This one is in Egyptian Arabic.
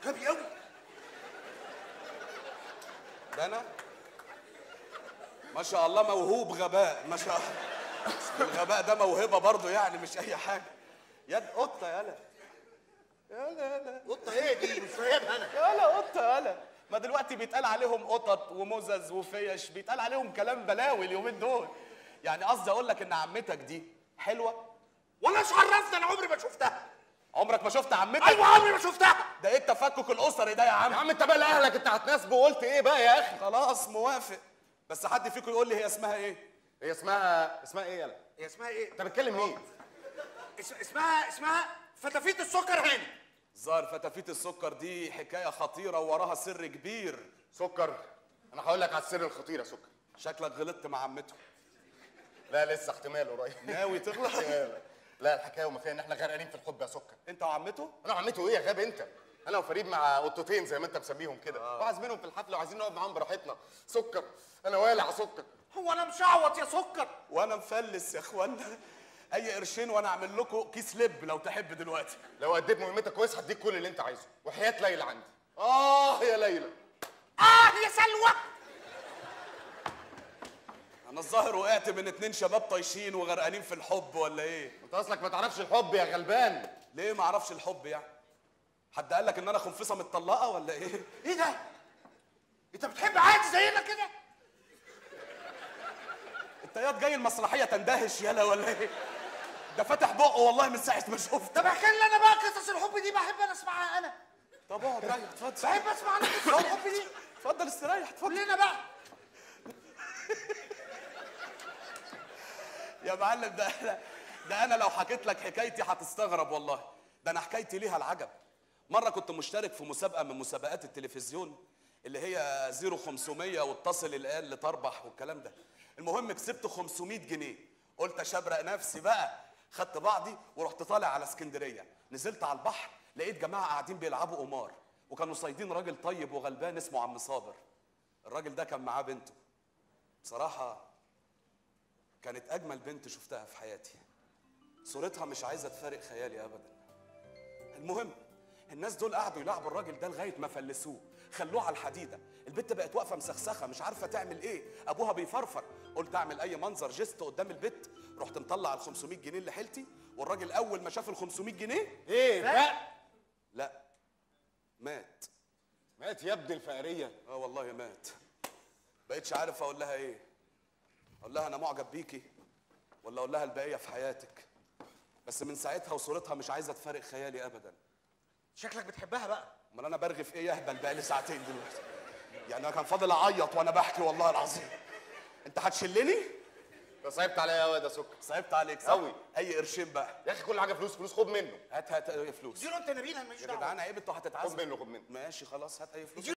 غبي قوي ده انا ما شاء الله موهوب غباء ما شاء الله الغباء ده موهبه برضه يعني مش اي حاجه يد قطه يالا يالا يالا قطه ايه دي مش فاهمها انا يالا قطه يالا ما دلوقتي بيتقال عليهم قطط ومزز وفيش بيتقال عليهم كلام بلاوي اليومين دول يعني قصدي اقول لك ان عمتك دي حلوه ولا ايش عرفني انا عمري ما شفتها عمرك ما شفت عمتك ايوه عمري ما شفتها ده ايه التفكك الاسري ده يا عم يا عم انت بقى لاهلك انت هتناسبه وقلت ايه بقى يا اخي خلاص موافق بس حد فيكم يقول لي هي اسمها ايه هي اسمها اسمها ايه يالا هي اسمها ايه انت بتكلم مين اس... اسمها اسمها فتافيت السكر هاني ظاهر فتافيت السكر دي حكايه خطيره ووراها سر كبير سكر انا هقول لك على السر الخطير يا سكر شكلك غلطت مع عمته لا لسه احتمال قريب ناوي تغلط احتمال. لا الحكايه وما فيها ان احنا غرقانين في الحب يا سكر انت وعمته انا عمته ايه يا غاب انت انا وفريد مع قطتين زي ما انت مسميهم كده وعازمينهم في الحفله وعايزين نقعد معاهم براحتنا سكر انا والع سكر هو انا مشعوط يا سكر وانا مفلس يا اخوانا اي قرشين وانا اعمل لكم كيس لب لو تحب دلوقتي لو اديت مهمتك كويس هديك كل اللي انت عايزه وحياه ليلى عندي اه يا ليلى اه يا سلوى انا الظاهر وقعت من اتنين شباب طايشين وغرقانين في الحب ولا ايه انت اصلك ما تعرفش الحب يا غلبان ليه ما اعرفش الحب يعني حد قال لك ان انا خنفسه متطلقه ولا ايه ايه ده انت بتحب عادي زينا كده انت ياض جاي المسرحيه تندهش يالا ولا ايه ده فاتح بقه والله من ساعه ما شفته طب احكي لي انا بقى قصص الحب دي بحب انا اسمعها انا طب اقعد ريح اتفضل بحب اسمع انا قصص الحب دي اتفضل استريح اتفضل قول لنا بقى يا معلم ده انا ده انا لو حكيت لك حكايتي هتستغرب والله ده انا حكايتي ليها العجب مره كنت مشترك في مسابقه من مسابقات التلفزيون اللي هي 0500 واتصل الان لتربح والكلام ده المهم كسبت 500 جنيه قلت اشبرق نفسي بقى خدت بعضي ورحت طالع على اسكندريه نزلت على البحر لقيت جماعه قاعدين بيلعبوا قمار وكانوا صايدين راجل طيب وغلبان اسمه عم صابر الراجل ده كان معاه بنته بصراحه كانت اجمل بنت شفتها في حياتي صورتها مش عايزه تفارق خيالي ابدا المهم الناس دول قعدوا يلعبوا الراجل ده لغايه ما فلسوه خلوه على الحديده البت بقت واقفه مسخسخه مش عارفه تعمل ايه ابوها بيفرفر قلت اعمل اي منظر جست قدام البت رحت مطلع ال 500 جنيه اللي حيلتي والراجل اول ما شاف ال 500 جنيه ايه بقى لا مات مات يا ابن الفقريه اه والله مات بقيتش عارف اقول لها ايه اقول لها انا معجب بيكي ولا اقول لها البقيه في حياتك بس من ساعتها وصورتها مش عايزه تفارق خيالي ابدا شكلك بتحبها بقى امال انا برغي في ايه يهبل بقى لي ساعتين دلوقتي يعني انا كان فاضل اعيط وانا بحكي والله العظيم انت هتشلني انت صعبت عليا يا واد يا سكر صعبت عليك صح أوي. اي قرشين بقى يا اخي كل حاجه فلوس فلوس خد منه هات هات اي فلوس اديله انت نبيل انا ماليش يا دعوه جدعان عيب انتوا هتتعذبوا خد منه خد منه ماشي خلاص هات اي فلوس